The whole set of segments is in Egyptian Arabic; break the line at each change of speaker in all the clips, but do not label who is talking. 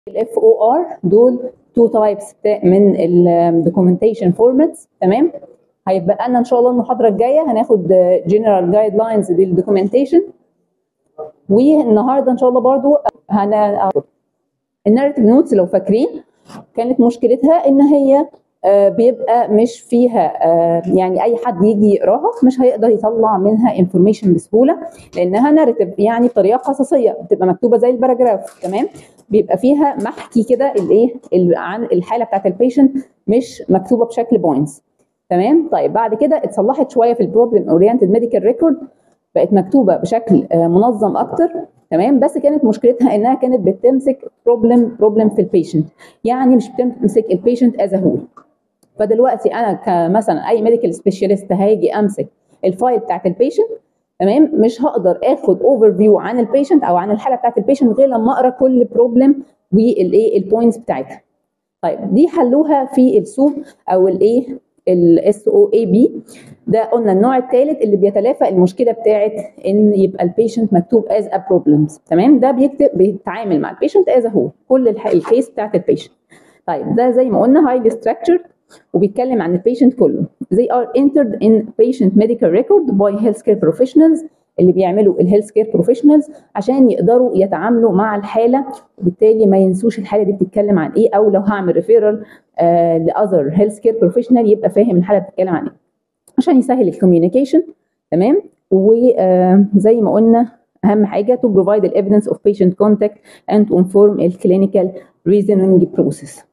الاف او ار دول تو تايبس من الدوكيومنتيشن فورماتس تمام هيبقى لنا ان شاء الله المحاضره الجايه هناخد جنرال جايد لاينز للدوكيومنتيشن والنهارده ان شاء الله برضو هن الناريتيف نوتس لو فاكرين كانت مشكلتها ان هي آه، بيبقى مش فيها آه، يعني اي حد يجي يقراها مش هيقدر يطلع منها انفورميشن بسهوله لانها ناريتيف يعني بطريقه قصصيه بتبقى مكتوبه زي الباراجراف تمام بيبقى فيها محكي كده الايه ال- عن الحاله بتاعت البيشنت مش مكتوبه بشكل بوينتس تمام طيب بعد كده اتصلحت شويه في البروبلم اورينتد ميديكال ريكورد بقت مكتوبه بشكل آه، منظم اكتر تمام بس كانت مشكلتها انها كانت بتمسك بروبلم بروبلم في البيشنت يعني مش بتمسك البيشنت از هول فدلوقتي انا كمثلا اي ميديكال سبيشاليست هاجي امسك الفايل بتاعت البيشنت تمام مش هقدر اخد اوفر فيو عن البيشنت او عن الحاله بتاعت البيشنت غير لما اقرا كل بروبلم والايه البوينتس بتاعتها طيب دي حلوها في السوب او الايه الاس او اي بي ده قلنا النوع الثالث اللي بيتلافى المشكله بتاعت ان يبقى البيشنت مكتوب از ا بروبلمز تمام ده بيكتب بيتعامل مع البيشنت از هو كل الح- الكيس بتاعت البيشنت طيب ده زي ما قلنا هايلي structured وبيتكلم عن البيشنت كله they are entered in patient medical record by healthcare professionals اللي بيعملوا الهيلث كير بروفيشنالز عشان يقدروا يتعاملوا مع الحاله وبالتالي ما ينسوش الحاله دي بتتكلم عن ايه او لو هعمل ريفيرال لاذر هيلث كير بروفيشنال يبقى فاهم الحاله بتتكلم عن ايه عشان يسهل الكوميونيكيشن تمام وزي ما قلنا اهم حاجه to provide the evidence of patient contact and to inform the clinical reasoning process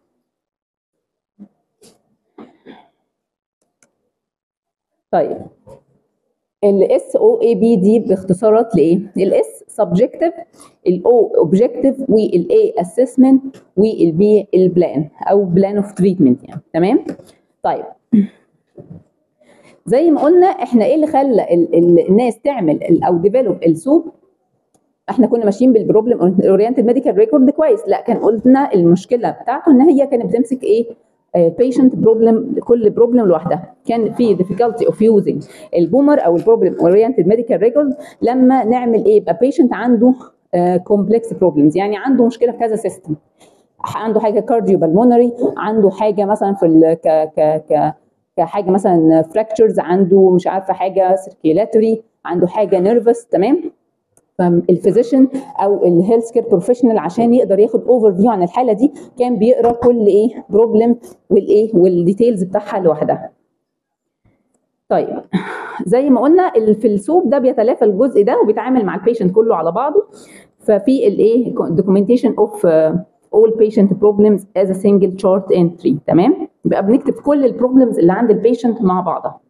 طيب الاس او اي بي دي باختصارات لايه؟ الاس سبجكتيف الاو اوبجكتيف والاي اسسمنت والبي البلان او بلان اوف تريتمنت يعني تمام؟ طيب زي ما قلنا احنا ايه اللي خلى ال- ال- الناس تعمل ال- او ديفلوب السوب احنا كنا ماشيين بالبروبلم اورينتد ميديكال ريكورد كويس لا كان قلنا المشكله بتاعته ان هي كانت بتمسك ايه بيشنت بروبلم كل بروبلم لوحدها كان في difficulty of using البومر او البروبلم اورينتد ميديكال ريكورد لما نعمل ايه يبقى بيشنت عنده كومبلكس بروبلمز يعني عنده مشكله في كذا سيستم عنده حاجه كارديو بالمونري عنده حاجه مثلا في ال ك ك ك كحاجه مثلا فراكتشرز عنده مش عارفه حاجه سيركيلاتوري عنده حاجه نيرفس تمام فالفيزيشن او الهيلث كير بروفيشنال عشان يقدر ياخد اوفر فيو عن الحاله دي كان بيقرا كل ايه بروبلم والايه والديتيلز بتاعها لوحدها طيب زي ما قلنا ال- في السوب ده بيتلافى الجزء ده وبيتعامل مع البيشنت كله على بعضه ففي الايه documentation of uh, all patient problems as a single chart entry تمام يبقى بنكتب كل البروبلمز اللي عند البيشنت مع بعضها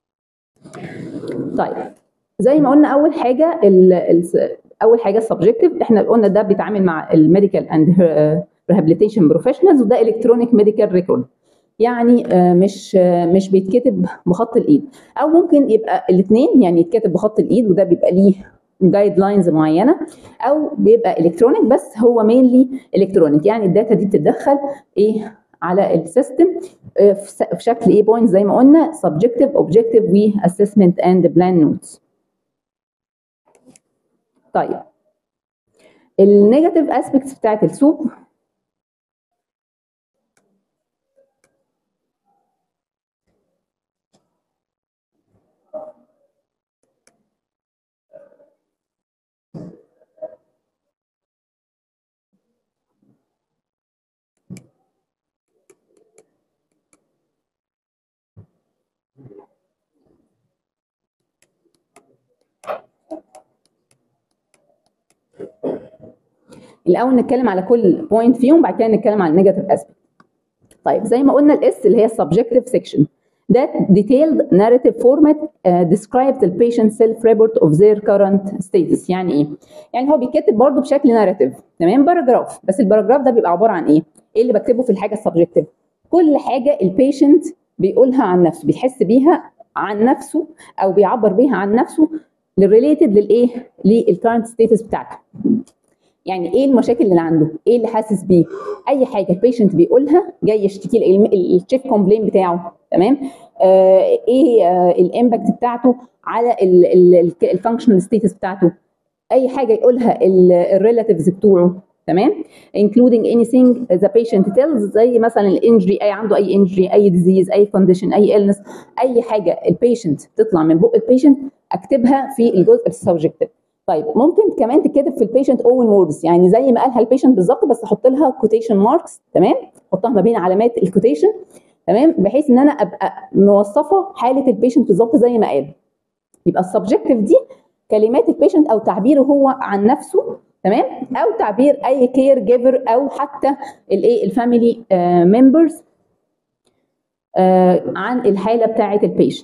طيب زي ما قلنا اول حاجه ال ال اول حاجه السبجكتيف احنا قلنا ده بيتعامل مع الميديكال اند ريهابيليتيشن بروفيشنالز وده الكترونيك ميديكال ريكورد يعني آه، مش آه، مش بيتكتب بخط الايد او ممكن يبقى الاثنين يعني يتكتب بخط الايد وده بيبقى ليه جايد لاينز معينه او بيبقى الكترونيك بس هو مينلي الكترونيك يعني الداتا دي بتتدخل ايه على السيستم آه، في س- في شكل ايه بوينت زي ما قلنا subjective objective و assessment and plan notes طيب النيجاتيف اسبيكتس بتاعت السوق الاول نتكلم على كل بوينت فيهم بعد كده نتكلم على النيجاتيف اسبيكت طيب زي ما قلنا الاس اللي هي subjective section that detailed narrative format uh, describes the patient self report of their current status يعني ايه يعني هو بيتكتب برضه بشكل ناريتيف تمام باراجراف بس الباراجراف ده بيبقى عباره عن ايه ايه اللي بكتبه في الحاجه السبجكتيف كل حاجه البيشنت بيقولها عن نفسه بيحس بيها عن نفسه او بيعبر بيها عن نفسه ريليتد للايه للكارنت ستيتس بتاعته يعني ايه المشاكل اللي عنده ايه اللي حاسس بيه اي حاجه البيشنت بيقولها جاي يشتكي التشيك كومبلين بتاعه تمام آه ايه آه الامباكت بتاعته على الفانكشنال ستيتس بتاعته اي حاجه يقولها الريلاتيفز بتوعه تمام including anything the patient tells زي مثلا الانجري اي عنده اي انجري اي ديزيز اي كونديشن اي illness اي حاجه البيشنت تطلع من بق البيشنت اكتبها في الجزء السبجكتيف طيب ممكن كمان تتكتب في البيشنت اون ووردز يعني زي ما قالها البيشنت بالظبط بس احط لها كوتيشن ماركس تمام احطها ما بين علامات الكوتيشن تمام بحيث ان انا ابقى موصفه حاله البيشنت بالظبط زي ما قال يبقى السبجكتيف دي كلمات البيشنت او تعبيره هو عن نفسه تمام او تعبير اي كير جيفر او حتى الايه الفاميلي ممبرز عن الحاله بتاعه البيشنت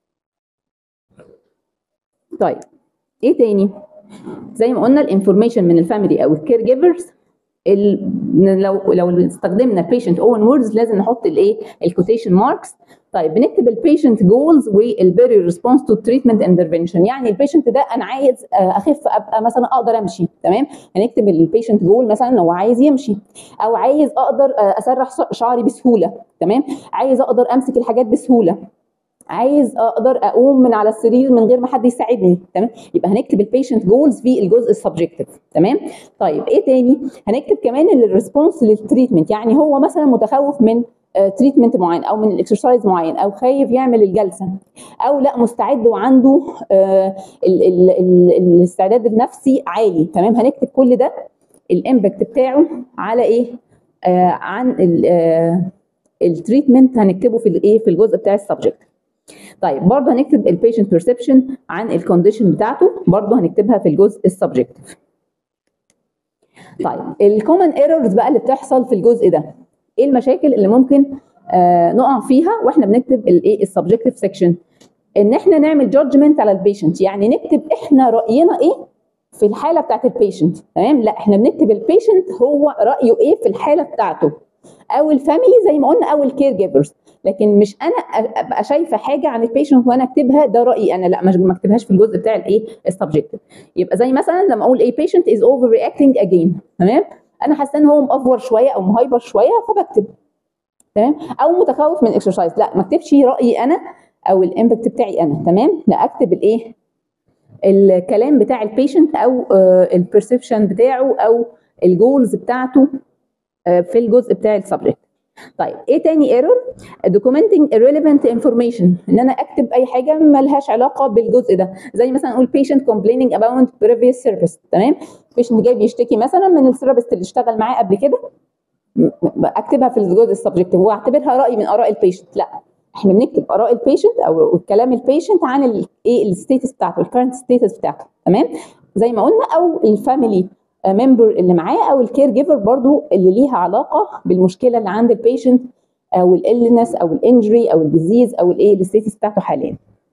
طيب ايه تاني زي ما قلنا الانفورميشن من الفاميلي او الكير جيفرز لو لو استخدمنا البيشنت اون ووردز لازم نحط الايه الكوتيشن ماركس طيب بنكتب البيشنت جولز والبيري ريسبونس تو تريتمنت انترفنشن يعني البيشنت ده انا عايز اخف ابقى مثلا اقدر امشي تمام هنكتب البيشنت جول مثلا هو عايز يمشي او عايز اقدر اسرح شعري بسهوله تمام عايز اقدر امسك الحاجات بسهوله عايز اقدر اقوم من على السرير من غير ما حد يساعدني تمام يبقى هنكتب البيشنت جولز في الجزء السبجكتيف تمام طيب ايه تاني هنكتب كمان الريسبونس للتريتمنت يعني هو مثلا متخوف من تريتمنت uh, معين او من الاكسرسايز معين او خايف يعمل الجلسه او لا مستعد وعنده uh, ال ال ال الاستعداد النفسي عالي تمام هنكتب كل ده الامباكت بتاعه على ايه uh, عن التريتمنت هنكتبه في الايه في الجزء بتاع السبجكت طيب برضه هنكتب البيشنت بيرسبشن عن الكونديشن بتاعته برضه هنكتبها في الجزء السبجكتيف طيب الكومن ايرورز بقى اللي بتحصل في الجزء ده ايه المشاكل اللي ممكن آه نقع فيها واحنا بنكتب الايه السبجكتيف سيكشن ان احنا نعمل جادجمنت على البيشنت يعني نكتب احنا راينا ايه في الحاله بتاعت البيشنت تمام لا احنا بنكتب البيشنت هو رايه ايه في الحاله بتاعته او الفاميلي زي ما قلنا او الكير جيفرز لكن مش انا ابقى شايفه حاجه عن البيشنت وانا اكتبها ده رايي انا لا مش ما اكتبهاش في الجزء بتاع الايه السبجكتيف يبقى زي مثلا لما اقول ايه patient is overreacting again تمام انا حاسه ان هو مأفور شويه او مهايبر شويه فبكتب تمام او متخوف من الاكسرسايز لا ما اكتبش رايي انا او الامباكت بتاعي انا تمام لا اكتب الايه الكلام بتاع البيشنت او البرسبشن بتاعه او الجولز بتاعته في الجزء بتاع السبجكت طيب ايه تاني ايرور documenting irrelevant information ان انا اكتب اي حاجه ملهاش علاقه بالجزء ده زي مثلا اقول patient complaining about previous service تمام patient جاي بيشتكي مثلا من السيرفيس اللي اشتغل معاه قبل كده اكتبها في الجزء السبجكتيف واعتبرها راي من اراء البيشنت لا احنا بنكتب اراء البيشنت او كلام البيشنت عن الايه الستيتس بتاعته الكرنت ستيتس بتاعته تمام زي ما قلنا او الفاميلي ممبر اللي معاه او الكير جيفر برضو اللي ليها علاقه بالمشكله اللي عند البيشنت او الالنس او الانجري او الديزيز او الايه الستيتس بتاعته حاليا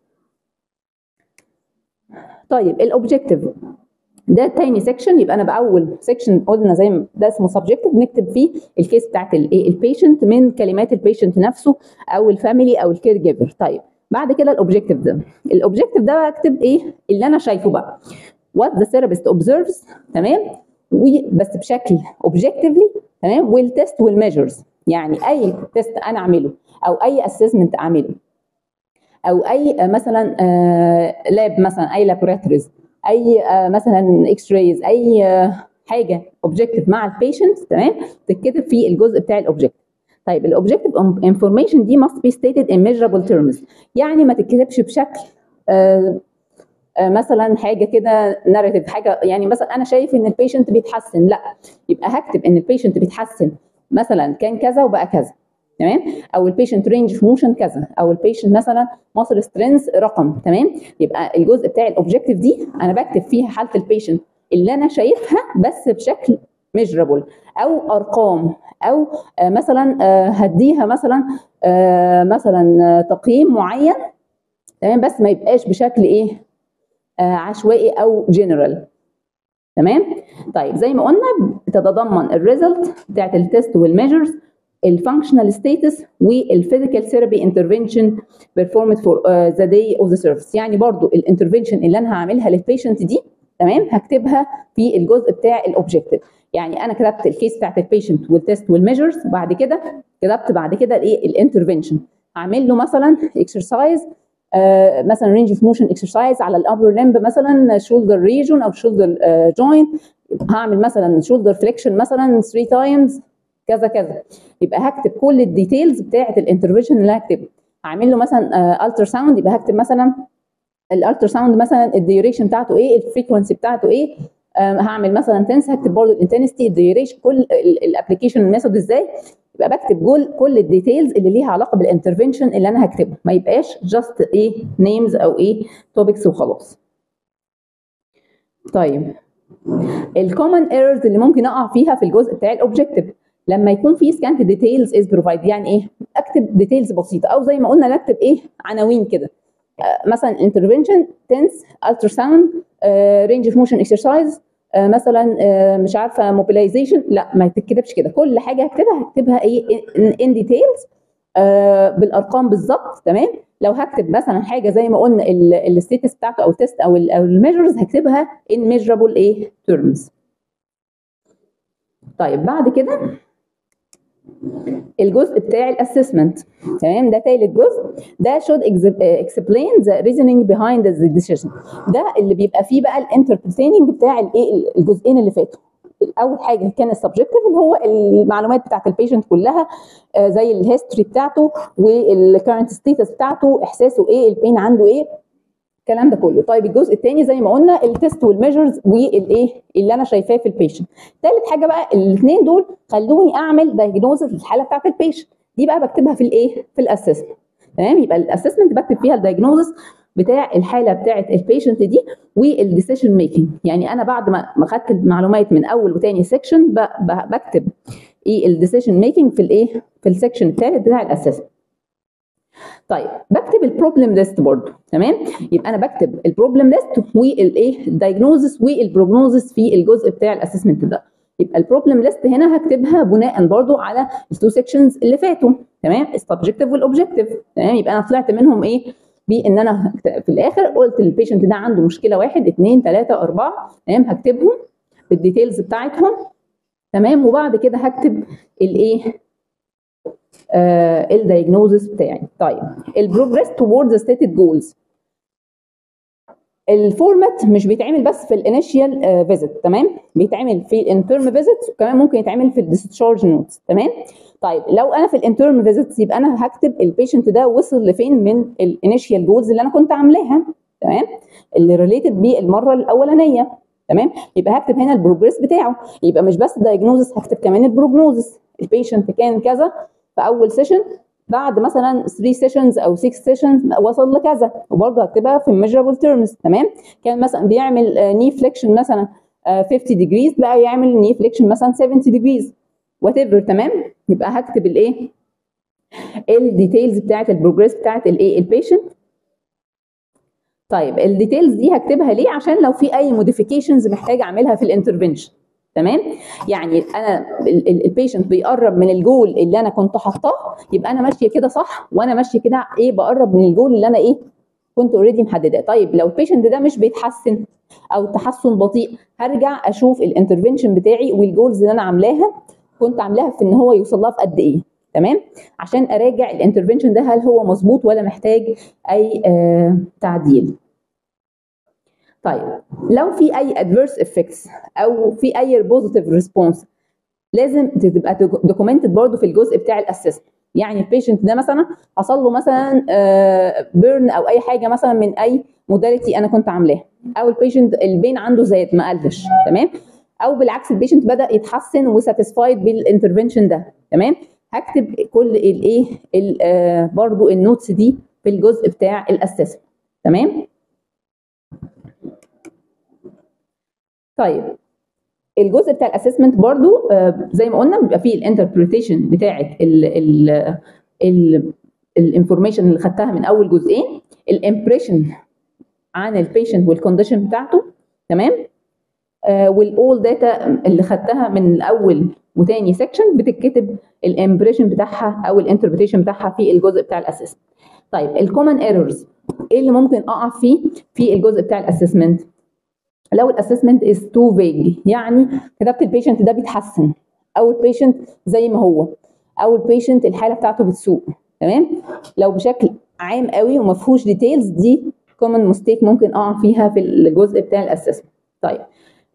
طيب الاوبجكتيف ده تاني سيكشن يبقى انا باول سيكشن قلنا زي ما ده اسمه سبجكتيف بنكتب فيه الكيس بتاعت الايه البيشنت من كلمات البيشنت نفسه او الفاميلي او الكير جيفر طيب بعد كده الاوبجكتيف ده الاوبجكتيف ده بكتب ايه اللي انا شايفه بقى what the therapist observes تمام بس بشكل objectively تمام والتست والميجرز يعني اي تيست انا اعمله او اي اسسمنت اعمله او اي مثلا لاب مثلا اي لابوراتوريز اي مثلا اكس رايز اي حاجه اوبجكتيف مع البيشنت تمام تتكتب في الجزء بتاع الاوبجكتيف طيب الاوبجكتيف انفورميشن دي must be stated in measurable terms يعني ما تتكتبش بشكل آه مثلا حاجه كده ناريتيف حاجه يعني مثلا انا شايف ان البيشنت بيتحسن لا يبقى هكتب ان البيشنت بيتحسن مثلا كان كذا وبقى كذا تمام او البيشنت رينج في موشن كذا او البيشنت مثلا مصر سترينث رقم تمام يبقى الجزء بتاع الاوبجكتيف دي انا بكتب فيها حاله البيشنت اللي انا شايفها بس بشكل ميجرابل او ارقام او مثلا هديها مثلا مثلا تقييم معين تمام بس ما يبقاش بشكل ايه عشوائي او جنرال تمام طيب زي ما قلنا بتتضمن الريزلت بتاعت التست والميجرز الفانكشنال ستاتس والفيزيكال ثيرابي انترفنشن بيرفورمد فور ذا داي اوف ذا سيرفيس يعني برضو الانترفنشن اللي انا هعملها للبيشنت دي تمام هكتبها في الجزء بتاع الاوبجكتيف يعني انا كتبت الكيس بتاعت البيشنت والتست والميجرز بعد كده كتبت بعد كده الايه الانترفنشن هعمل له مثلا اكسرسايز آه مثلا رينج اوف موشن اكسرسايز على الابر لمب مثلا شولدر ريجون او شولدر جوينت هعمل مثلا شولدر فليكشن مثلا 3 تايمز كذا كذا يبقى هكتب كل الديتيلز بتاعه الانترفنشن اللي هكتبه هعمل له مثلا التر ساوند يبقى هكتب مثلا الالتر ساوند مثلا الديوريشن بتاعته ايه الفريكونسي بتاعته ايه هعمل مثلا تنس هكتب برضه الانتنستي الديوريشن كل الابلكيشن ميثود ازاي يبقى بكتب كل كل الديتيلز اللي ليها علاقه بالانترفنشن اللي انا هكتبه ما يبقاش جاست ايه نيمز او ايه توبكس وخلاص طيب الكومن ايرورز اللي ممكن اقع فيها في الجزء بتاع الاوبجكتيف لما يكون في سكانت ديتيلز از بروفايد يعني ايه اكتب ديتيلز بسيطه او زي ما قلنا نكتب ايه عناوين كده آه مثلا انترفنشن تنس التر ساوند رينج اوف موشن اكسرسايز مثلا آه مش عارفه موبيلايزيشن لا ما تتكتبش كده كل حاجه هكتبها هكتبها ايه ان ديتيلز آه بالارقام بالظبط تمام لو هكتب مثلا حاجه زي ما قلنا الستيتس بتاعته او التست او او الميجرز هكتبها ان ميجرابل ايه تيرمز طيب بعد كده الجزء بتاع الاسسمنت تمام ده ثالث جزء ده should explain the reasoning behind the decision ده اللي بيبقى فيه بقى الانتربريتيننج بتاع الايه الجزئين اللي فاتوا اول حاجه كان السبجكتيف اللي هو المعلومات بتاعت البيشنت كلها آه زي الهيستوري بتاعته والكرنت ستيتس بتاعته احساسه ايه البين عنده ايه الكلام ده كله طيب الجزء الثاني زي ما قلنا التست والميجرز والايه اللي انا شايفاه في البيشنت ثالث حاجه بقى الاثنين دول خلوني اعمل دايجنوزز للحاله بتاعت البيشنت دي بقى بكتبها في الايه في الاسسمنت تمام يبقى الاسسمنت بكتب فيها الدايجنوزس بتاع الحاله بتاعت البيشنت دي والديسيشن ميكنج يعني انا بعد ما ما خدت المعلومات من اول وثاني سيكشن بكتب ايه الديسيشن ميكنج في الايه في السكشن الثالث بتاع الاسسمنت طيب بكتب البروبلم ليست برضه تمام يبقى انا بكتب البروبلم ليست والايه الدايجنوزس والبروجنوزس في الجزء بتاع الاسسمنت ده يبقى البروبلم ليست هنا هكتبها بناء برضو على التو سيكشنز اللي فاتوا تمام السبجكتيف والاوبجكتيف تمام يبقى انا طلعت منهم ايه بان انا في الاخر قلت البيشنت ده عنده مشكله واحد اثنين ثلاثه اربعه تمام هكتبهم بالديتيلز بتاعتهم تمام وبعد كده هكتب الايه آه الدايجنوزس بتاعي طيب البروجريس توورد ذا ستيتد جولز الفورمات مش بيتعمل بس في الانيشيال فيزيت تمام بيتعمل في الانترم فيزيت وكمان ممكن يتعمل في الديسشارج نوتس تمام طيب لو انا في الانترم فيزيتس يبقى انا هكتب البيشنت ده وصل لفين من الانيشيال جولز اللي انا كنت عاملاها تمام اللي ريليتد بالمره الاولانيه تمام يبقى هكتب هنا البروجريس بتاعه يبقى مش بس دايجنوزس هكتب كمان البروجنوزس البيشنت كان كذا في اول سيشن بعد مثلا 3 سيشنز او 6 سيشنز وصل لكذا وبرضه هكتبها في ميجرابل تيرمز تمام كان مثلا بيعمل ني فليكشن مثلا 50 ديجريز بقى يعمل ني فليكشن مثلا 70 ديجريز وات ايفر تمام يبقى هكتب الايه الديتيلز بتاعت البروجريس بتاعت الايه البيشنت طيب الديتيلز دي هكتبها ليه عشان لو في اي موديفيكيشنز محتاجه اعملها في الانترفنشن تمام يعني انا البيشنت بيقرب من الجول اللي انا كنت حاطاه يبقى انا ماشيه كده صح وانا ماشيه كده ايه بقرب من الجول اللي انا ايه كنت اوريدي محدداه طيب لو البيشنت ده مش بيتحسن او تحسن بطيء هرجع اشوف الانترفنشن بتاعي والجولز اللي انا عاملاها كنت عاملاها في ان هو يوصل لها في قد ايه تمام عشان اراجع الانترفنشن ده هل هو مظبوط ولا محتاج اي آه تعديل طيب لو في اي ادفيرس افكتس او في اي بوزيتيف ريسبونس لازم تبقى دوكيومنتد برضه في الجزء بتاع الاسسمنت يعني البيشنت ده مثلا حصل له مثلا بيرن او اي حاجه مثلا من اي موداليتي انا كنت عاملاها او البيشنت البين عنده زاد ما قلش تمام او بالعكس البيشنت بدا يتحسن وساتيسفايد بالانترفنشن ده تمام هكتب كل الايه برضه النوتس دي في الجزء بتاع الاسسمنت تمام طيب الجزء بتاع الاسسمنت برضو آه زي ما قلنا بيبقى فيه الانتربريتيشن بتاعه الانفورميشن اللي خدتها من اول جزئين الامبريشن عن البيشنت والكونديشن بتاعته تمام آه والاول داتا اللي خدتها من الاول وتاني سيكشن بتتكتب الامبريشن بتاعها او الانتربريتيشن بتاعها في الجزء بتاع الاسسمنت طيب الكومن ايرورز ايه اللي ممكن اقع فيه في الجزء بتاع الاسسمنت لو الاسسمنت از تو فيج يعني كتبت البيشنت ده بيتحسن او البيشنت زي ما هو او البيشنت الحاله بتاعته بتسوء تمام لو بشكل عام قوي وما فيهوش ديتيلز دي كومن مستيك ممكن اقع فيها في الجزء بتاع الاسسمنت طيب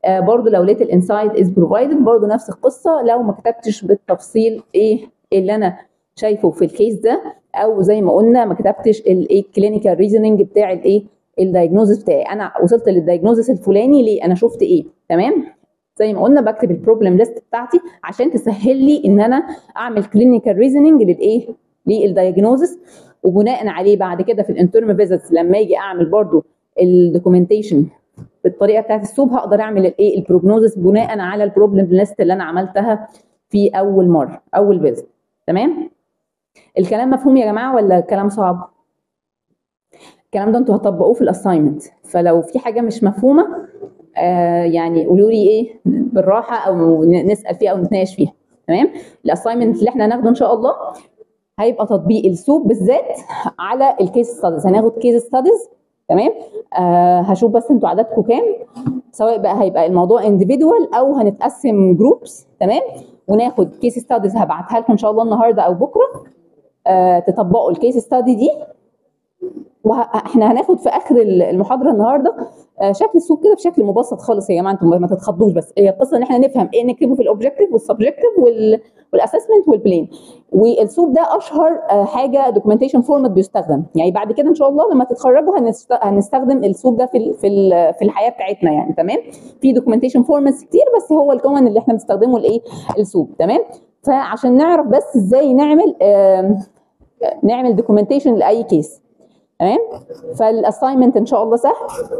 آه برضو لو لقيت الانسايت از بروفايدد برضو نفس القصه لو ما كتبتش بالتفصيل ايه اللي انا شايفه في الكيس ده او زي ما قلنا ما كتبتش الايه كلينيكال ريزوننج بتاع الايه الدايجنوزس بتاعي انا وصلت للدايجنوزس الفلاني ليه انا شفت ايه تمام زي ما قلنا بكتب البروبلم ليست بتاعتي عشان تسهل لي ان انا اعمل كلينيكال ريزوننج للايه للدايجنوزس وبناء عليه بعد كده في الانترم فيزيتس لما اجي اعمل برضو الدوكيومنتيشن بالطريقه بتاعت السوب هقدر اعمل الايه البروجنوزس بناء على البروبلم ليست اللي انا عملتها في اول مره اول فيزيت تمام الكلام مفهوم يا جماعه ولا الكلام صعب الكلام ده انتوا هتطبقوه في الاساينمنت فلو في حاجه مش مفهومه آه يعني قولوا لي ايه بالراحه او نسال فيها او نتناقش فيها تمام الاساينمنت اللي احنا هناخده ان شاء الله هيبقى تطبيق السوق بالذات على الكيس ستاديز هناخد كيس ستاديز تمام آه هشوف بس انتوا عددكم كام سواء بقى هيبقى الموضوع انديفيدوال او هنتقسم جروبس تمام وناخد كيس ستاديز هبعتها لكم ان شاء الله النهارده او بكره آه تطبقوا الكيس ستادي دي واحنا هناخد في اخر المحاضره النهارده آه شكل السوق كده بشكل مبسط خالص يا جماعه انتم ما تتخضوش بس هي القصه ان احنا نفهم ايه نكتبه في الاوبجكتيف والسبجكتيف والاسسمنت والبلين والسوق ده اشهر آه حاجه دوكيومنتيشن فورمات بيستخدم يعني بعد كده ان شاء الله لما تتخرجوا هنستخدم السوق ده في في في الحياه بتاعتنا يعني تمام في دوكيومنتيشن فورماتس كتير بس هو الكومن اللي احنا بنستخدمه الايه السوق تمام فعشان نعرف بس ازاي نعمل آه نعمل دوكيومنتيشن لاي كيس تمام فالاساينمنت ان شاء الله سهل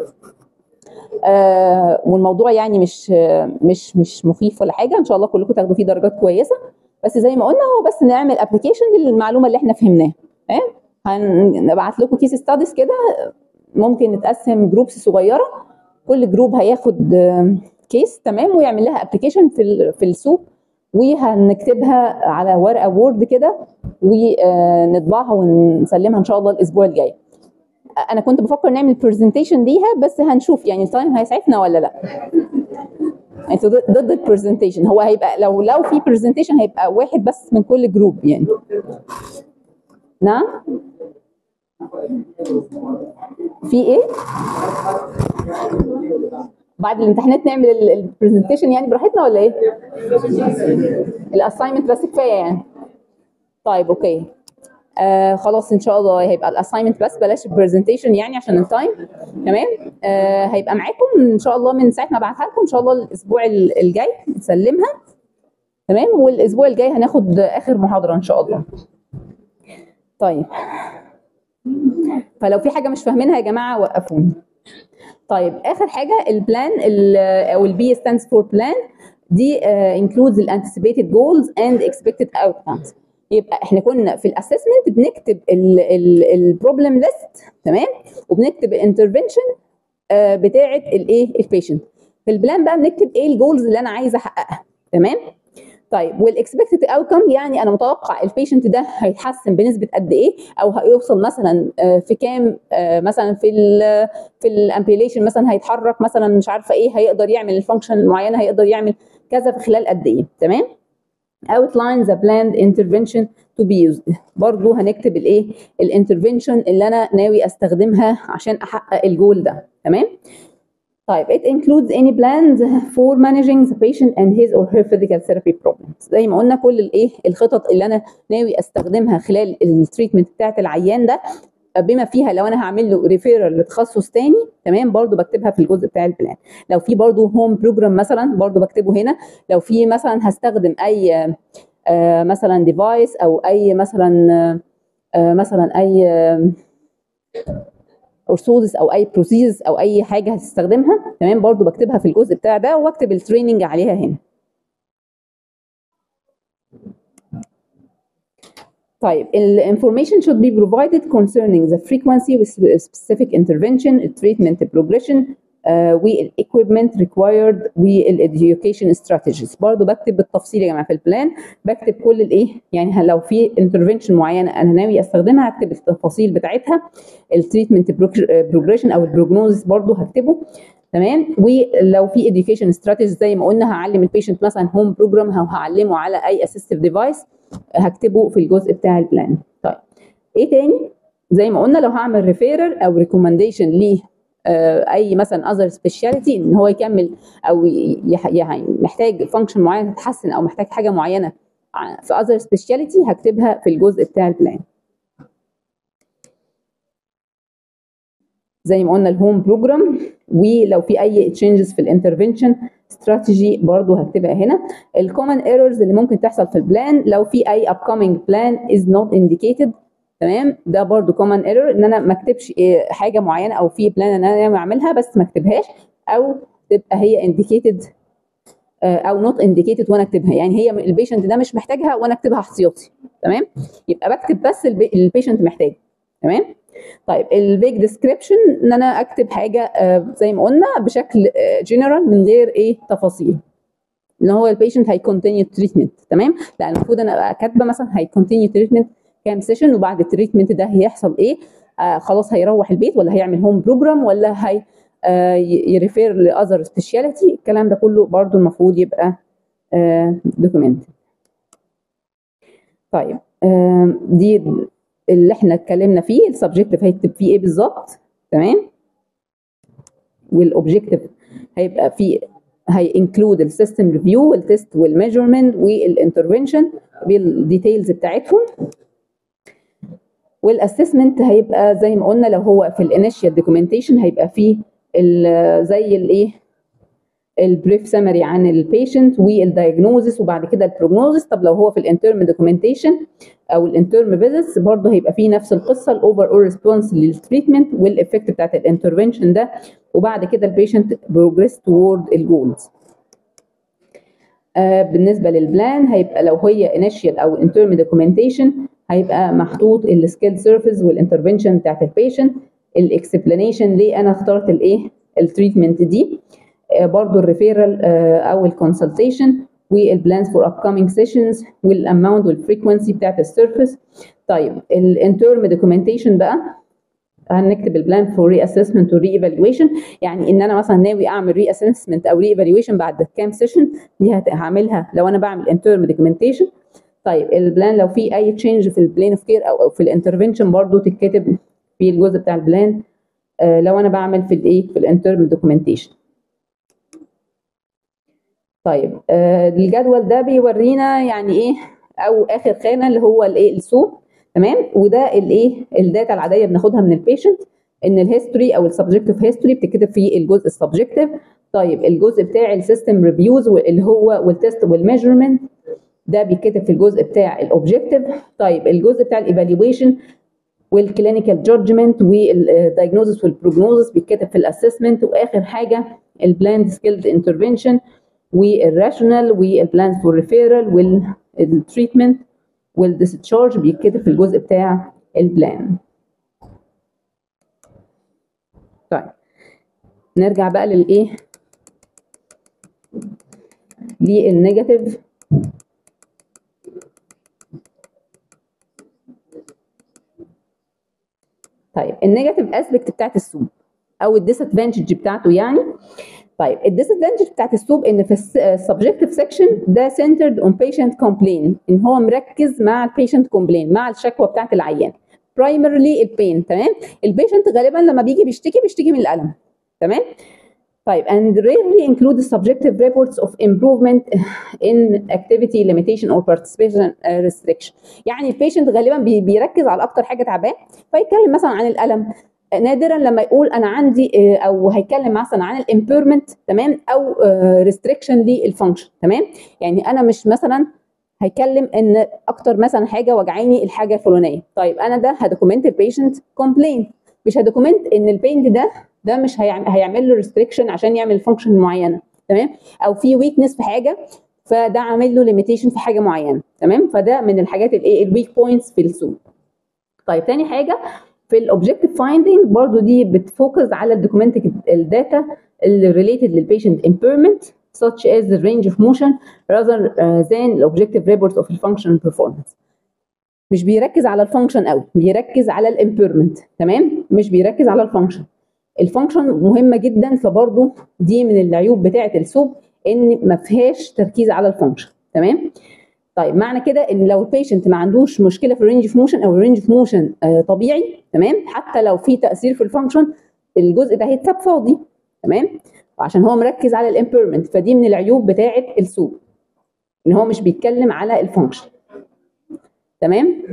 آه والموضوع يعني مش مش مش مخيف ولا حاجه ان شاء الله كلكم تاخدوا فيه درجات كويسه بس زي ما قلنا هو بس نعمل ابلكيشن للمعلومه اللي احنا فهمناها تمام هنبعت لكم كيس ستاديز كده ممكن نتقسم جروبس صغيره كل جروب هياخد كيس تمام ويعمل لها ابلكيشن في في السوق وهنكتبها على ورقه وورد كده ونطبعها ونسلمها ان شاء الله الاسبوع الجاي انا كنت بفكر نعمل برزنتيشن ليها بس هنشوف يعني التايم هيسعفنا ولا لا انتوا ضد البرزنتيشن هو هيبقى لو لو في برزنتيشن هيبقى واحد بس من كل جروب يعني نعم في ايه بعد الامتحانات نعمل البرزنتيشن يعني براحتنا ولا ايه الاساينمنت بس كفايه يعني طيب اوكي آه خلاص ان شاء الله هيبقى الاساينمنت بس بلاش البرزنتيشن يعني عشان التايم تمام آه هيبقى معاكم ان شاء الله من ساعه ما ابعتها لكم ان شاء الله الاسبوع الجاي نسلمها تمام والاسبوع الجاي هناخد اخر محاضره ان شاء الله طيب فلو في حاجه مش فاهمينها يا جماعه وقفوني طيب اخر حاجه البلان او البي ستاندز فور بلان دي includes الانتسيبيتد جولز اند اكسبكتد اوتكمز يبقى احنا كنا في الاسسمنت بنكتب البروبلم ليست تمام وبنكتب الانترفنشن بتاعه الايه البيشنت في البلان بقى بنكتب ايه الجولز اللي انا عايزه احققها تمام طيب والاكسبكتد اوتكم يعني انا متوقع البيشنت ده هيتحسن بنسبه قد ايه او هيوصل مثلا في كام مثلا في ال في الامبيليشن مثلا هيتحرك مثلا مش عارفه ايه هيقدر يعمل الفانكشن معينه هيقدر يعمل كذا في خلال قد ايه تمام outline the planned intervention to be used برضو هنكتب الايه الانترفنشن اللي انا ناوي استخدمها عشان احقق الجول ده تمام طيب it includes any plans for managing the patient and his or her physical therapy problems زي ما قلنا كل الايه الخطط اللي انا ناوي استخدمها خلال التريتمنت بتاعت العيان ده بما فيها لو انا هعمل له ريفيرال لتخصص تاني تمام برضو بكتبها في الجزء بتاع البلان لو في برضو هوم بروجرام مثلا برضو بكتبه هنا لو في مثلا هستخدم اي آه مثلا ديفايس او اي مثلا آه مثلا اي اورثوزس او اي بروسيس او اي حاجه هتستخدمها تمام برضو بكتبها في الجزء بتاع ده واكتب التريننج عليها هنا طيب ال information should be provided concerning the frequency with specific intervention, treatment progression, uh, والايكويبمنت required والاducation strategies برضه بكتب بالتفصيل يا جماعه في البلان بكتب كل الايه يعني لو في intervention معينه انا ناوي استخدمها هكتب التفاصيل بتاعتها التريتمنت progression او البروجنوزس برضه هكتبه تمام ولو في education strategies زي ما قلنا هعلم البيشنت مثلا هوم بروجرام او هعلمه على اي اسيستيف ديفايس هكتبه في الجزء بتاع البلان طيب ايه تاني زي ما قلنا لو هعمل ريفيرر او ريكومنديشن ل آه، اي مثلا اذر سبيشاليتي ان هو يكمل او يح- يعني محتاج فانكشن معينه تتحسن او محتاج حاجه معينه ع- في اذر سبيشاليتي هكتبها في الجزء بتاع البلان زي ما قلنا الهوم بروجرام ولو في اي تشينجز في الانترفنشن استراتيجي برضو هكتبها هنا الكومن ايرورز اللي ممكن تحصل في البلان لو في اي upcoming plan is not indicated تمام ده برضو كومن ايرور ان انا ما اكتبش إيه حاجه معينه او في بلان ان انا اعملها بس ما اكتبهاش او تبقى هي indicated آه، او نوت انديكيتد وانا اكتبها يعني هي البيشنت ده مش محتاجها وانا اكتبها احتياطي تمام يبقى بكتب بس البيشنت محتاج تمام طيب البيج ديسكريبشن ان انا اكتب حاجه آه، زي ما قلنا بشكل جنرال من غير ايه تفاصيل ان هو البيشنت هيكونتينيو تريتمنت تمام لا المفروض انا ابقى كاتبه مثلا هيكونتينيو تريتمنت كام سيشن وبعد التريتمنت ده هيحصل ايه آه خلاص هيروح البيت ولا هيعمل هوم بروجرام ولا هي آه يريفير لاذر سبيشاليتي الكلام ده كله برضو المفروض يبقى دوكيومنت طيب آه دي اللي احنا اتكلمنا فيه السبجكتيف هيكتب فيه ايه بالظبط تمام والاوبجكتيف هيبقى فيه هي انكلود السيستم ريفيو والتست والميجرمنت والانترفنشن بالديتيلز بتاعتهم والاسسمنت هيبقى زي ما قلنا لو هو في الانيشال دوكيومنتيشن هيبقى فيه ال- زي الايه البريف سمري عن البيشنت والدايجنوزس وبعد كده البروجنوزس طب لو هو في الانترم دوكيومنتيشن او الانترم فيزيتس برضه هيبقى فيه نفس القصه الاوفر اول ريسبونس للتريتمنت والافكت بتاعت الانترفنشن ده وبعد كده البيشنت بروجريس توورد الجولز آه بالنسبه للبلان هيبقى لو هي انيشال او انترم دوكيومنتيشن هيبقى محطوط السكيل سيرفيس والانترفنشن بتاعت البيشنت الاكسبلانيشن ليه انا اخترت الايه التريتمنت دي آه برضو الريفيرال آه او الكونسلتيشن والبلانز فور upcoming سيشنز والاماونت والفريكونسي بتاعت السيرفيس طيب الانترم دوكيومنتيشن بقى هنكتب البلان فور ري اسسمنت وري ايفالويشن يعني ان انا مثلا ناوي اعمل ري اسسمنت او ري ايفالويشن بعد كام سيشن دي هت- هعملها لو انا بعمل انترم دوكيومنتيشن طيب البلان لو في اي تشينج في البلان اوف كير او أو في الانترفنشن برضو تتكتب في الجزء بتاع البلان آه لو انا بعمل في الايه في الانترم دوكيومنتيشن طيب آه الجدول ده بيورينا يعني ايه او اخر خانه اللي هو الايه السوق تمام وده الايه الداتا العاديه بناخدها من البيشنت ان الهيستوري او السبجكتيف هيستوري بتتكتب في الجزء السبجكتيف طيب الجزء بتاع السيستم ريفيوز اللي هو والتست والميجرمنت ده بيتكتب في الجزء بتاع الاوبجكتيف طيب الجزء بتاع الايفالويشن والكلينيكال جادجمنت والدايجنوزس والبروجنوزس بيتكتب في الاسسمنت واخر حاجه البلاند سكيلد انترفنشن والراشونال والبلانز فور ريفيرال والتريتمنت والديسشارج بيتكتب في الجزء بتاع البلان طيب نرجع بقى للايه للنيجاتيف طيب النيجاتيف اسبكت بتاعت السوب او الديسادفانتج بتاعته يعني طيب الديسادفانتج بتاعت السوب ان في السبجكتيف سيكشن ده سنترد اون بيشنت كومبلين ان هو مركز مع البيشنت كومبلين مع الشكوى بتاعت العيان برايمرلي البين تمام البيشنت غالبا لما بيجي بيشتكي بيشتكي من الالم تمام طيب and rarely include the subjective reports of improvement in activity limitation or participation restriction يعني البيشنت غالبا بي- بيركز على اكتر حاجه تعباه فيتكلم مثلا عن الالم نادرا لما يقول انا عندي آه، او هيتكلم مثلا عن الامبيرمنت تمام او ريستريكشن للفانكشن تمام يعني انا مش مثلا هيتكلم ان اكتر مثلا حاجه وجعاني الحاجه الفلانيه طيب انا ده هدوكيمنت البيشنت كومبلين مش هدوكيمنت ان البينت ده ده مش هيعمل, هيعمل له ريستريكشن عشان يعمل فانكشن معينه تمام او في ويكنس في حاجه فده عامل له ليميتيشن في حاجه معينه تمام فده من الحاجات الايه الويك بوينتس في السوق طيب تاني حاجه في الاوبجكتيف فايندينج برضو دي بتفوكس على الدوكيومنتد الداتا اللي ريليتد للبيشنت impairment such as the range of motion rather uh, than the objective reports of the function performance مش بيركز على الفانكشن قوي بيركز على الامبيرمنت تمام مش بيركز على الفانكشن الفانكشن مهمه جدا فبرضه دي من العيوب بتاعه السوب ان ما فيهاش تركيز على الفانكشن تمام طيب معنى كده ان لو البيشنت ما عندوش مشكله في الرينج اوف موشن او الرينج اوف موشن طبيعي تمام حتى لو في تاثير في الفانكشن الجزء ده هيتساب فاضي تمام وعشان هو مركز على الامبيرمنت فدي من العيوب بتاعه السوق ان هو مش بيتكلم على الفانكشن تمام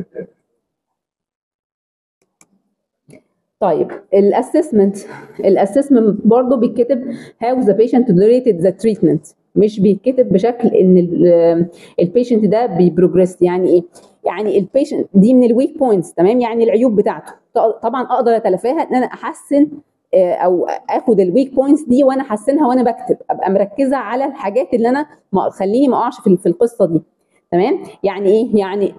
طيب الاسسمنت الاسسمنت برضه بيتكتب how the patient tolerated the treatment مش بيتكتب بشكل ان البيشنت ده بيبروجريس يعني ايه يعني البيشنت دي من الويك بوينتس تمام يعني العيوب بتاعته طبعا اقدر اتلافاها ان انا احسن او اخد الويك بوينتس دي وانا احسنها وانا بكتب ابقى مركزه على الحاجات اللي انا ما خليني ما اقعش في القصه دي تمام يعني ايه يعني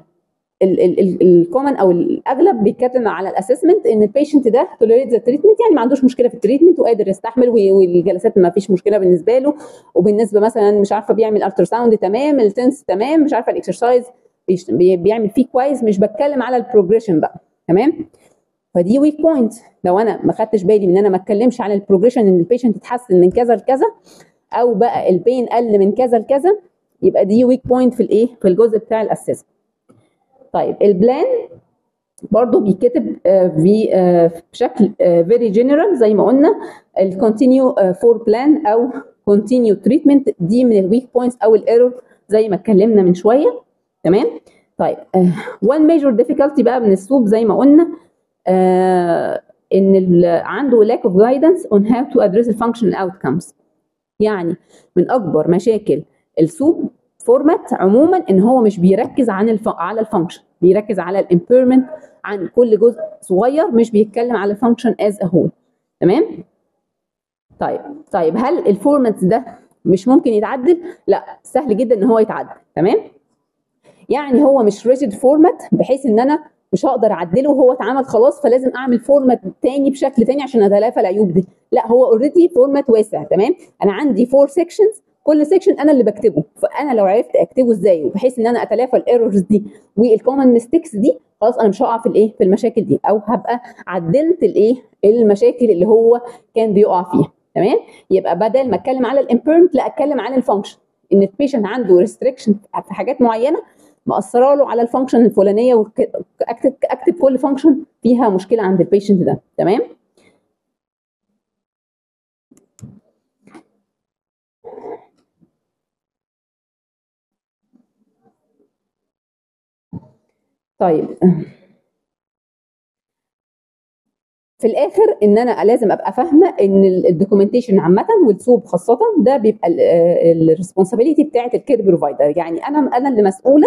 الكومن او الاغلب بيتكلم على الاسسمنت ان البيشنت ده توليريت ذا تريتمنت يعني ما عندوش مشكله في التريتمنت وقادر يستحمل والجلسات ما فيش مشكله بالنسبه له وبالنسبه مثلا مش عارفه بيعمل التر ساوند تمام التنس تمام مش عارفه الاكسرسايز بيعمل فيه كويس مش بتكلم على البروجريشن بقى تمام فدي ويك بوينت لو انا ما خدتش بالي من ان انا ما اتكلمش عن البروجريشن ان البيشنت اتحسن من كذا لكذا او بقى البين قل من كذا لكذا يبقى دي ويك بوينت في الايه في الجزء بتاع الاسسمنت طيب البلان برضه بيتكتب في بشكل فيري جنرال زي ما قلنا الكونتينيو فور بلان او كونتينيو تريتمنت دي من الويك بوينتس او الايرور زي ما اتكلمنا من شويه تمام طيب وان ميجور ديفيكالتي بقى من السوب زي ما قلنا uh, ان عنده lack of guidance on how to address the functional outcomes يعني من اكبر مشاكل السوب فورمات عموما ان هو مش بيركز عن الف... على الفانكشن بيركز على الامبيرمنت عن كل جزء صغير مش بيتكلم على الفانكشن از ا هول تمام طيب طيب هل الفورمات ده مش ممكن يتعدل لا سهل جدا ان هو يتعدل تمام يعني هو مش ريجيد فورمات بحيث ان انا مش هقدر اعدله وهو اتعمل خلاص فلازم اعمل فورمات تاني بشكل تاني عشان اتلافى العيوب دي لا هو اوريدي فورمات واسع تمام انا عندي فور سيكشنز كل سيكشن انا اللي بكتبه فانا لو عرفت اكتبه ازاي وبحيث ان انا اتلافى الايرورز دي والكومن ميستيكس دي خلاص انا مش هقع في الايه في المشاكل دي او هبقى عدلت الايه المشاكل اللي هو كان بيقع فيها تمام يبقى بدل ما اتكلم على الامبيرمنت لا اتكلم عن الفانكشن ان البيشنت عنده ريستريكشن في حاجات معينه مأثره له على الفانكشن الفلانيه واكتب اكتب كل فانكشن فيها مشكله عند البيشنت ده تمام طيب في الاخر ان انا لازم ابقى فاهمه ان الدوكيومنتيشن عامه والسوب خاصه ده بيبقى الريسبونسابيلتي بتاعه الكير بروفايدر يعني انا انا اللي مسؤوله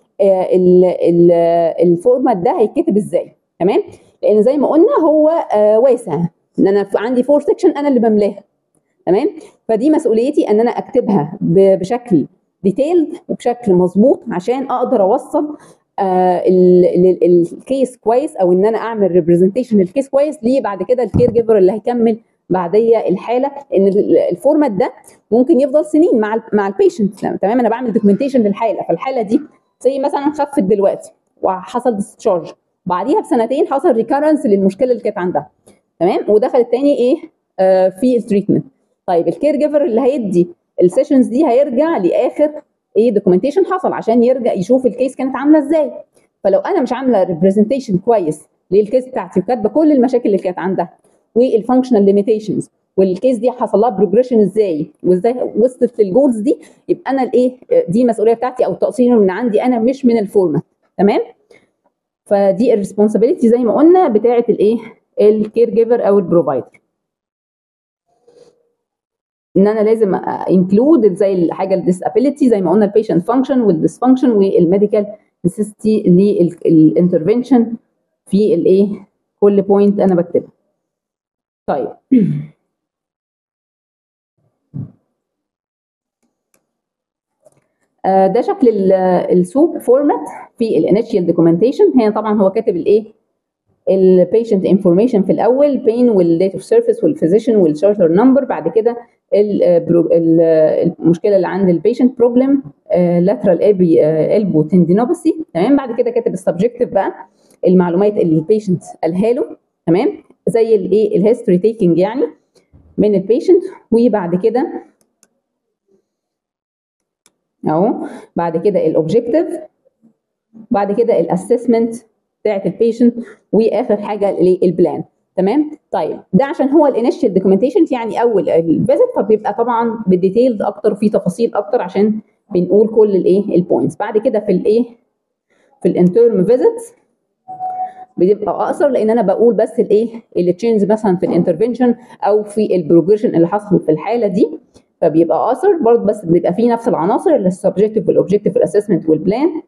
الفورمات ده هيتكتب ازاي تمام لان زي ما قلنا هو واسع ان انا عندي فور سيكشن انا اللي بملاها تمام فدي مسؤوليتي ان انا اكتبها بشكل ديتيلد وبشكل مظبوط عشان اقدر اوصل آه الكيس كويس او ان انا اعمل ريبريزنتيشن للكيس كويس ليه بعد كده الكير جيفر اللي هيكمل بعديه الحاله ان الفورمات ده ممكن يفضل سنين مع ال مع البيشنت تمام انا بعمل دوكيومنتيشن للحاله فالحاله دي زي مثلا خفت دلوقتي وحصل ديسشارج بعديها بسنتين حصل ريكارنس للمشكله اللي كانت عندها تمام ودخلت تاني ايه آه في التريتمنت طيب الكير جيفر اللي هيدي السيشنز دي هيرجع لاخر ايه دوكيومنتيشن حصل عشان يرجع يشوف الكيس كانت عامله ازاي فلو انا مش عامله ريبريزنتيشن كويس للكيس بتاعتي وكاتبه كل المشاكل اللي كانت عندها والفانكشنال ليميتيشنز والكيس دي حصل لها بروجريشن ازاي وازاي وصلت للجولز دي يبقى انا الايه دي مسؤوليه بتاعتي او التقصير من عندي انا مش من الفورمات تمام فدي الريسبونسابيلتي زي ما قلنا بتاعه الايه الكير جيفر او البروفايدر ان انا لازم انكلود زي الحاجه الديسابيليتي زي ما قلنا البيشنت فانكشن والديسفانكشن والميديكال نسيستي للانترفنشن في الايه كل بوينت انا بكتبها طيب ده شكل السوب فورمات في الانيشال دوكيومنتيشن هنا طبعا هو كاتب الايه البيشنت انفورميشن في الاول بين والديت اوف سيرفيس والفيزيشن والشارتر نمبر بعد كده المشكله اللي عند البيشنت بروبلم لاترال ابي البو تندينوباثي تمام بعد كده كاتب السبجكتيف بقى المعلومات اللي البيشنت قالها له تمام زي الايه الهيستوري تيكينج يعني من البيشنت وبعد كده اهو بعد كده الاوبجكتيف بعد كده الاسسمنت بتاعت البيشنت واخر حاجه البلان تمام طيب ده عشان هو الانيشال دوكيومنتيشن يعني اول الفيزيت فبيبقى طبعا بالديتيلز اكتر وفي تفاصيل اكتر عشان بنقول كل الايه البوينتس بعد كده في الايه في الانترم فيزيتس بتبقى اقصر لان انا بقول بس الايه اللي تشينج مثلا في الانترفنشن او في البروجريشن اللي حصل في الحاله دي فبيبقى اقصر برضه بس بيبقى فيه نفس العناصر اللي السبجكتيف والاوبجكتيف والاسسمنت والبلان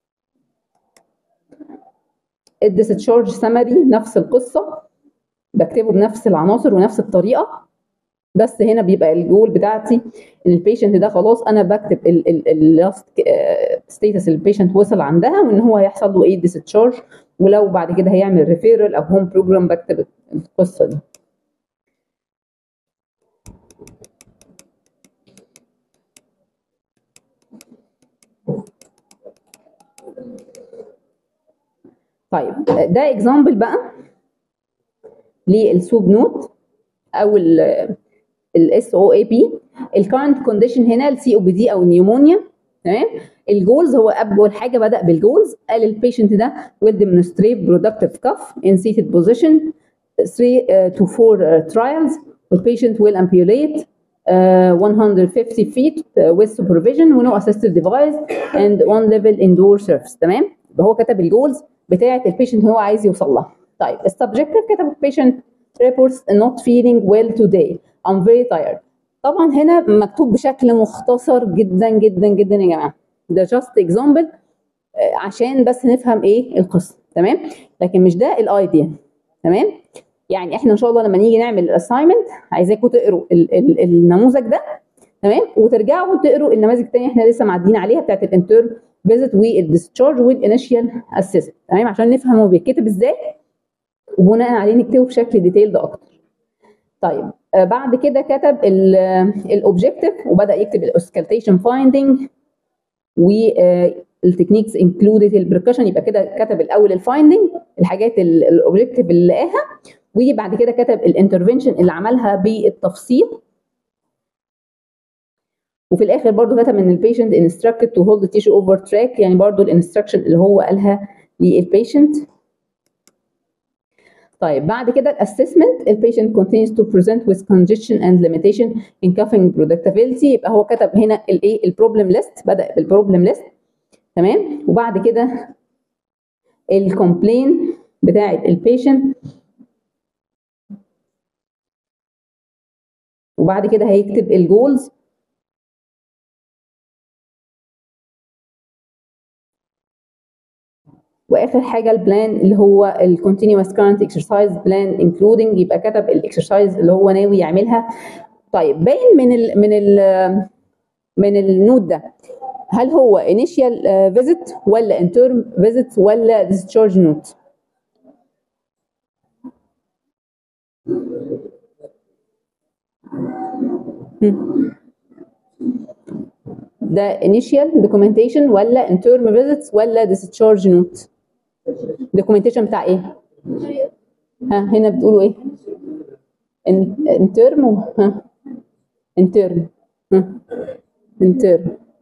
الديسشارج سمري نفس القصه بكتبه بنفس العناصر ونفس الطريقه بس هنا بيبقى الجول بتاعتي ان البيشنت ده خلاص انا بكتب اللاست ستيتس اللي البيشنت وصل عندها وان هو هيحصل له ايه ديسشارج ولو بعد كده هيعمل ريفيرال او هوم بروجرام بكتب القصه دي طيب ده اكزامبل بقى للسوب نوت او الاس او اي بي الكارنت كونديشن هنا السي او بي دي او النيومونيا تمام الجولز هو اول حاجه بدا بالجولز قال البيشنت ده will demonstrate productive cough in seated position 3 to 4 trials والبيشنت will ambulate uh, 150 feet with supervision و no assistive device and one level indoor surface تمام يبقى هو كتب الجولز بتاعه البيشنت هو عايز يوصل لها طيب السبجكتيف كتب patient reports not feeling well today I'm very tired طبعا هنا مكتوب بشكل مختصر جدا جدا جدا يا جماعه ده جاست اكزامبل عشان بس نفهم ايه القصه تمام لكن مش ده الايديا تمام يعني احنا ان شاء الله لما نيجي نعمل الاساينمنت عايزاكم تقروا ال ال النموذج ده تمام وترجعوا تقروا النماذج الثانيه احنا لسه معديين عليها بتاعت الانتر فيزيت والديسشارج والانيشال اسيست تمام عشان نفهم هو بيتكتب ازاي وبناء عليه نكتبه بشكل ديتيلد اكتر طيب آه بعد كده كتب الاوبجكتيف وبدا يكتب الاوسكالتيشن فايندنج والتكنيكس انكلودد البركشن يبقى كده كتب الاول الفايندنج الحاجات الاوبجكتيف اللي لقاها وبعد كده كتب الانترفنشن اللي عملها بالتفصيل وفي الاخر برضو كتب ان البيشنت انستراكتد تو هولد تيشو اوفر تراك يعني برضو الانستراكشن اللي هو قالها للبيشنت طيب بعد كده الاسسمنت البيشنت continues to present with congestion and limitation in coughing productivity يبقى هو كتب هنا الايه البروبلم ليست بدا بالبروبلم ليست تمام وبعد كده الكومبلين بتاعه البيشنت وبعد كده هيكتب الجولز واخر حاجه البلان اللي هو الكونتينوس كارنت اكسرسايز بلان انكلودنج يبقى كتب الاكسرسايز اللي هو ناوي يعملها طيب باين من ال من ال من النوت ده هل هو انيشال فيزيت ولا انترم فيزيت ولا ديسشارج نوت ده انيشال دوكيومنتيشن ولا انترم فيزيتس ولا ديسشارج نوت الدوكيومنتيشن بتاع ايه ها هنا بتقولوا ايه انترم ها انترم ها انترم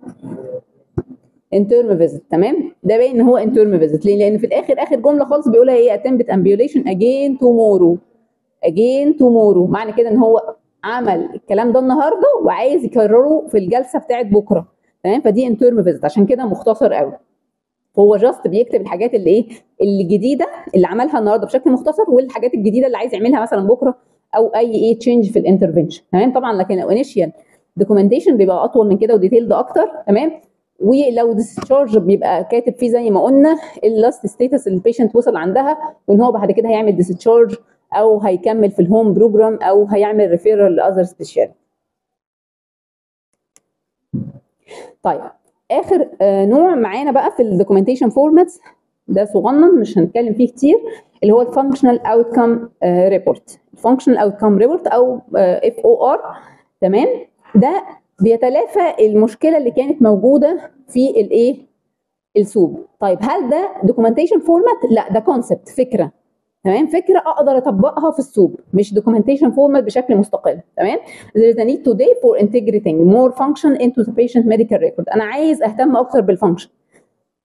انترم فيزيت تمام ده باين ان هو انترم فيزيت ليه لان في الاخر اخر جمله خالص بيقولها ايه اتمبت امبيوليشن اجين تومورو اجين تومورو معنى كده ان هو عمل الكلام ده النهارده وعايز يكرره في الجلسه بتاعت بكره تمام فدي انترم فيزيت عشان كده مختصر قوي هو جاست بيكتب الحاجات اللي ايه اللي جديده اللي عملها النهارده بشكل مختصر والحاجات الجديده اللي عايز يعملها مثلا بكره او اي ايه تشينج في الانترفنشن تمام طبعا لكن انيشال دوكيومنتيشن بيبقى اطول من كده وديتيلد اكتر تمام ولو ديسشارج بيبقى كاتب فيه زي ما قلنا اللاست ستيتس اللي البيشنت وصل عندها وان هو بعد كده هيعمل ديسشارج او هيكمل في الهوم بروجرام او هيعمل ريفيرال لاذر سبيشال طيب اخر آه نوع معانا بقى في الدوكيومنتيشن فورماتس ده صغنن مش هنتكلم فيه كتير اللي هو الفانكشنال اوتكم ريبورت الفانكشنال اوتكم ريبورت او اف او ار تمام ده بيتلافى المشكله اللي كانت موجوده في الايه السوب طيب هل ده دوكيومنتيشن فورمات لا ده كونسبت فكره تمام فكره اقدر اطبقها في السوب مش دوكيومنتيشن فورمات بشكل مستقل تمام there is a need today for integrating more function into the patient medical record انا عايز اهتم اكتر بالفانكشن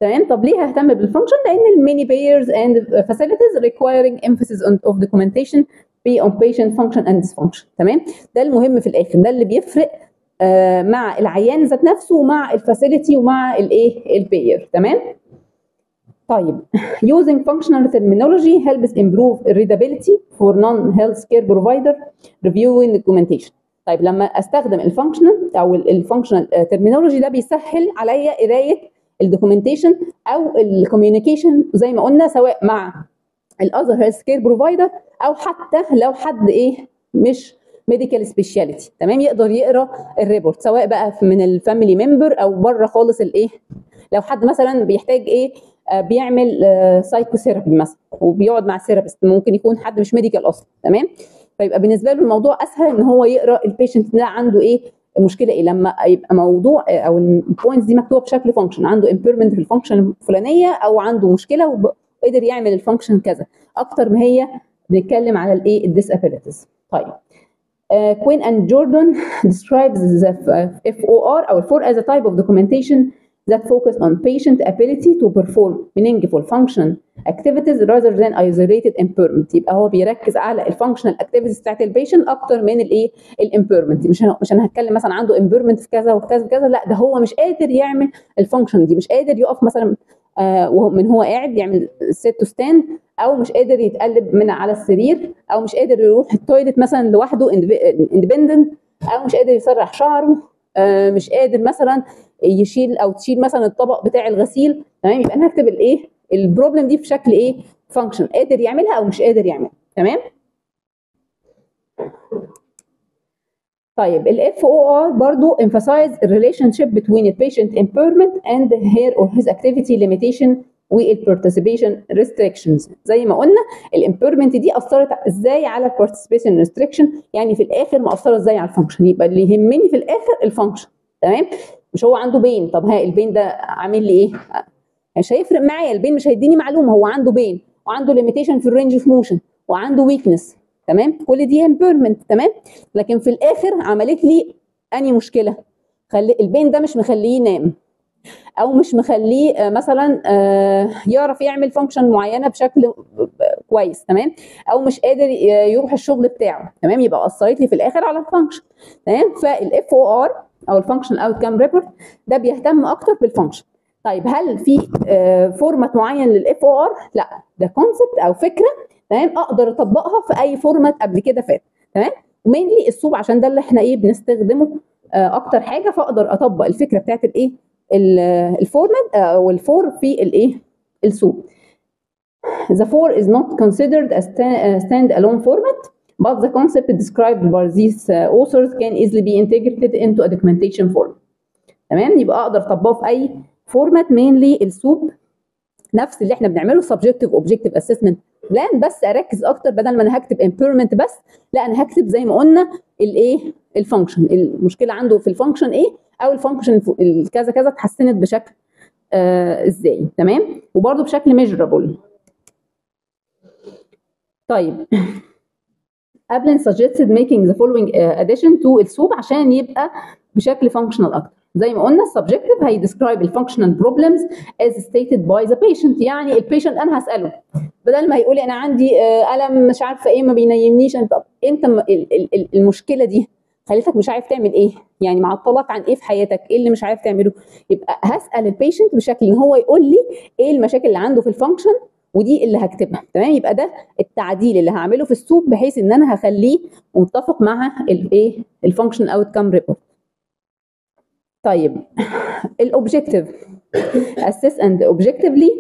تمام طب ليه ههتم بالفانكشن لان الميني payers and facilities requiring emphasis on of documentation be on patient function and dysfunction تمام ده المهم في الاخر ده اللي بيفرق آه مع العيان ذات نفسه ومع الفاسيلتي ومع الايه البير تمام طيب using functional terminology helps improve readability for non-health care provider reviewing documentation طيب لما استخدم الفانكشنال او الفانكشنال terminology ده بيسهل عليا قرايه الدوكيومنتيشن او الكوميونيكيشن زي ما قلنا سواء مع الاذر هيلث كير بروفايدر او حتى لو حد ايه مش ميديكال سبيشاليتي تمام يقدر يقرا الريبورت سواء بقى من الفاميلي ممبر او بره خالص الايه لو حد مثلا بيحتاج ايه آه بيعمل آه سايكوثيرابي مثلا وبيقعد مع ثيرابيست ممكن يكون حد مش ميديكال اصلا تمام فيبقى بالنسبه له الموضوع اسهل ان هو يقرا البيشنت ده عنده ايه المشكله ايه لما يبقى موضوع او البوينتس دي مكتوبه بشكل فانكشن عنده امبيرمنت في الفانكشن الفلانيه او عنده مشكله وقدر يعمل الفانكشن كذا اكتر ما هي بنتكلم على الايه الديسابيلتيز طيب كوين اند جوردن describes the FOR او الفور as a type of documentation that focus on patient ability to perform meaningful function activities rather than isolated impairment يبقى هو بيركز على الفانكشنال activities بتاعت البيشنت اكتر من الايه الامبيرمنت مش مش انا هتكلم مثلا عنده امبيرمنت في كذا وفي كذا وكذا لا ده هو مش قادر يعمل الفانكشن دي مش قادر يقف مثلا آه ومن هو قاعد يعمل سيت تو ستاند او مش قادر يتقلب من على السرير او مش قادر يروح التويليت مثلا لوحده اندبندنت او مش قادر يسرح شعره آه مش قادر مثلا يشيل او تشيل مثلا الطبق بتاع الغسيل تمام يبقى انا هكتب الايه البروبلم دي في شكل ايه فانكشن قادر يعملها او مش قادر يعملها تمام طيب ال FOR برضو emphasize the relationship between the patient impairment and her or his activity limitation والparticipation restrictions زي ما قلنا الامبيرمنت دي اثرت ازاي على البارتيسيبيشن ريستريكشن يعني في الاخر مأثره ازاي على الفانكشن يبقى اللي يهمني في الاخر الفانكشن تمام مش هو عنده بين طب ها البين ده عامل لي ايه مش هيفرق معايا البين مش هيديني معلومه هو عنده بين وعنده ليميتيشن في الرينج اوف موشن وعنده ويكنس تمام كل دي امبيرمنت تمام لكن في الاخر عملت لي اني مشكله خلي البين ده مش مخليه ينام او مش مخليه مثلا يعرف يعمل فانكشن معينه بشكل كويس تمام او مش قادر يروح الشغل بتاعه تمام يبقى اثرت لي في الاخر على الفانكشن تمام فالاف او ار او الفانكشن اوت كام ريبورت ده بيهتم اكتر بالفانكشن طيب هل في فورمات معين للاف او ار لا ده كونسبت او فكره تمام اقدر اطبقها في اي فورمات قبل كده فات تمام ومينلي السوب عشان ده اللي احنا ايه بنستخدمه اكتر حاجه فاقدر اطبق الفكره بتاعت الايه الفورمات او الفور في الايه السوب The four is not considered a stand-alone format, but the concept described by these authors can easily be integrated into a documentation form. تمام يبقى اقدر اطبقه في اي فورمات مينلي السوب نفس اللي احنا بنعمله subjective objective assessment بلان بس اركز اكتر بدل ما انا هكتب امبيرمنت بس لا انا هكتب زي ما قلنا الايه الفانكشن المشكله عنده في الفانكشن ايه او الفانكشن كذا كذا اتحسنت بشكل آه ازاي تمام وبرده بشكل ميجرابل طيب قبل suggested making the following addition to السوب عشان يبقى بشكل functional اكتر زي ما قلنا السبجكتيف هي describe الفانكشنال بروبلمز as stated by the patient يعني البيشنت انا هساله بدل ما يقول انا عندي الم مش عارفه ايه ما بينيمنيش انت امتى المشكله دي خليتك مش عارف تعمل ايه يعني معطلك عن ايه في حياتك ايه اللي مش عارف تعمله يبقى هسال البيشنت بشكل ان هو يقول لي ايه المشاكل اللي عنده في الفانكشن ودي اللي هكتبها تمام يبقى ده التعديل اللي هعمله في السوق بحيث ان انا هخليه متفق مع الايه الفانكشن اوت كام ريبورت طيب الاوبجكتيف assess and objectively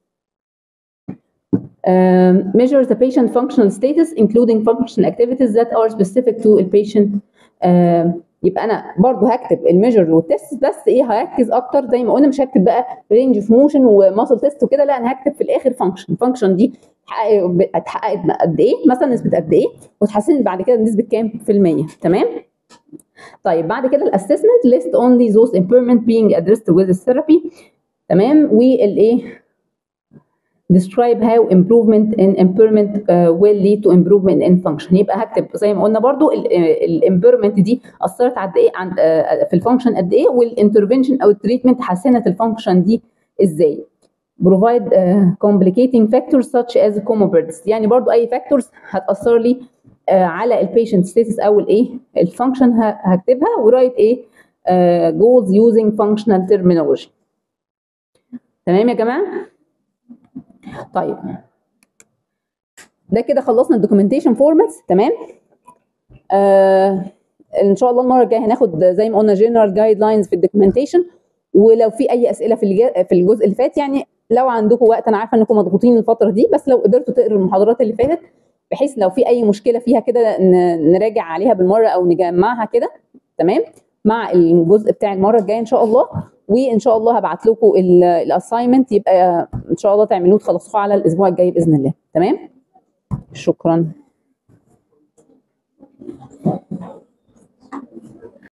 um, measure the patient functional status including functional activities that are specific to the patient uh, يبقى انا برضو هكتب الميجر والتست بس ايه هركز اكتر زي ما قلنا مش هكتب بقى رينج اوف موشن وماسل تيست وكده لا انا هكتب في الاخر فانكشن الفانكشن دي اتحققت قد ايه مثلا نسبه قد ايه وتحسنت بعد كده بنسبه كام في الميه تمام طيب بعد كده الاسسمنت list only those impairment being addressed with the therapy تمام والايه describe how improvement in impairment uh, will lead to improvement in function يبقى هكتب زي ما قلنا برضو الامبيرمنت دي اثرت قد ايه عند uh, في الفانكشن قد ايه والانترفنشن او التريتمنت حسنت الفانكشن دي ازاي provide uh, complicating factors such as comorbidities يعني برضو اي factors هتاثر لي uh, على البيشنت ستيتس او الايه الفانكشن هكتبها ورايت ايه uh, goals using functional terminology تمام يا جماعه طيب ده كده خلصنا الدوكيومنتيشن فورماتس تمام آه ان شاء الله المره الجايه هناخد زي ما قلنا جنرال جايد لاينز في الدوكيومنتيشن ولو في اي اسئله في الجا- في الجزء اللي فات يعني لو عندكم وقت انا عارفه انكم مضغوطين الفتره دي بس لو قدرتوا تقروا المحاضرات اللي فاتت بحيث لو في اي مشكله فيها كده ن- نراجع عليها بالمره او نجمعها كده تمام مع الجزء بتاع المره الجايه ان شاء الله وان شاء الله هبعت لكم الاساينمنت يبقى ان شاء الله تعملوه تخلصوه على الاسبوع الجاي باذن الله تمام شكرا